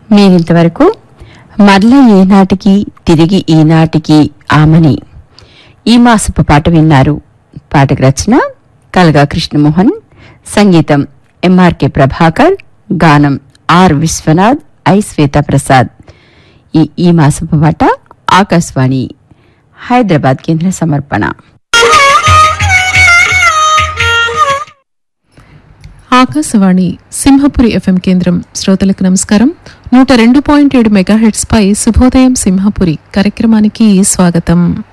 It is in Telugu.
మీరింతవరకు మరల ఏనాటికి తిరిగి ఈనాటికి ఆమని ఈ మాసపు పాట విన్నారు పాటకు రచన కలగా కృష్ణమోహన్ సంగీతం ఎంఆర్కే ప్రభాకర్ గానం ఆర్ విశ్వనాథ్ ఐ శ్వేతా ప్రసాద్ ఈ ఈ మాసపు పాట ఆకాశవాణి హైదరాబాద్ కేంద్ర సమర్పణ ఆకాశవాణి సింహపురి ఎఫ్ఎం కేంద్రం శ్రోతలకు నమస్కారం నూట రెండు పాయింట్ ఏడు మెగాహెట్స్ పై శుభోదయం సింహపురి కార్యక్రమానికి స్వాగతం